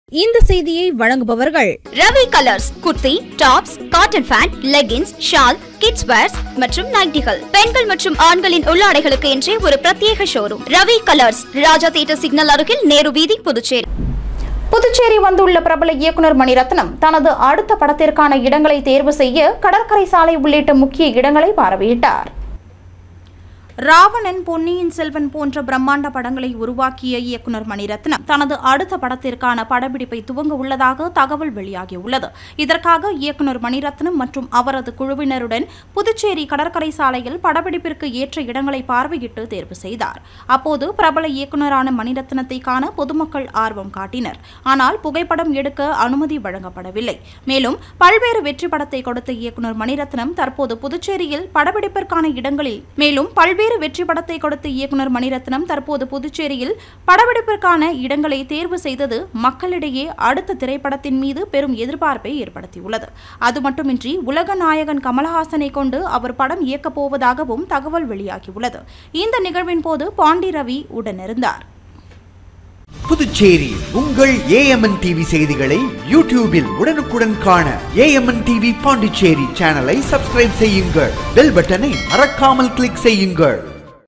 இந்த செய்தியை வழங்குபவர்கள் Ravi colours kurti tops cotton pant leggings shawl kids wears மற்றும் நைட்டிகள் பெண்கள் மற்றும் ஆண்களின் உள்ளாடைகளுக்கு என்றே ஒரு பிரத்யேக showroom Ravi colours Raja theatre signal அருகில் நேரு வீதி புதுச்சேரி புதுச்சேரி வந்துள்ள பிரபல இயக்குனர் மணிரத்னம் தனது அடுத்த படத்திற்கான இடங்களை தேர்வு செய்ய கடற்கரை சாலை உள்ளிட்ட முக்கிய இடங்களை பார்வையிட்டார் ராவணன் பொன்னியின் செல்வன் போன்ற பிரம்மாண்ட படங்களை உருவாக்கிய இயக்குனர் மணிரத்னம் தனது அடுத்த படத்திற்கான படப்பிடிப்பை துவங்க உள்ளதாக தகவல் வெளியாகியுள்ளது இதற்காக இயக்குனர் மணிரத்னம் மற்றும் அவரது குழுவினருடன் புதுச்சேரி கடற்கரை சாலையில் படப்பிடிப்பிற்கு ஏற்ற இடங்களை பார்வையிட்டு தேர்வு செய்தார் அப்போது பிரபல இயக்குனரான மணிரத்னத்தை காண பொதுமக்கள் ஆர்வம் காட்டினர் ஆனால் புகைப்படம் எடுக்க அனுமதி வழங்கப்படவில்லை மேலும் பல்வேறு வெற்றி படத்தை கொடுத்த இயக்குனர் மணிரத்னம் தற்போது புதுச்சேரியில் படப்பிடிப்பிற்கான இடங்களில் மேலும் பல்வேறு வெற்றி படத்தை கொடுத்த இயக்குனர் மணிரத்னம் தற்போது புதுச்சேரியில் படப்பிடிப்பிற்கான இடங்களை தேர்வு செய்தது மக்களிடையே அடுத்த திரைப்படத்தின் மீது பெரும் எதிர்பார்ப்பை ஏற்படுத்தியுள்ளது அது மட்டுமின்றி உலக நாயகன் கமலஹாசனை கொண்டு அவர் படம் இயக்கப் போவதாகவும் தகவல் வெளியாகியுள்ளது இந்த நிகழ்வின் போது பாண்டி ரவி உடனிருந்தார் புதுச்சேரி உங்கள் ஏஎம்என் டிவி செய்திகளை யூடியூபில் உடனுக்குடன் காண ஏஎம்என் டிவி பாண்டிச்சேரி சேனலை சப்ஸ்கிரைப் செய்யுங்கள் பெல் பட்டனை மறக்காமல் கிளிக் செய்யுங்கள்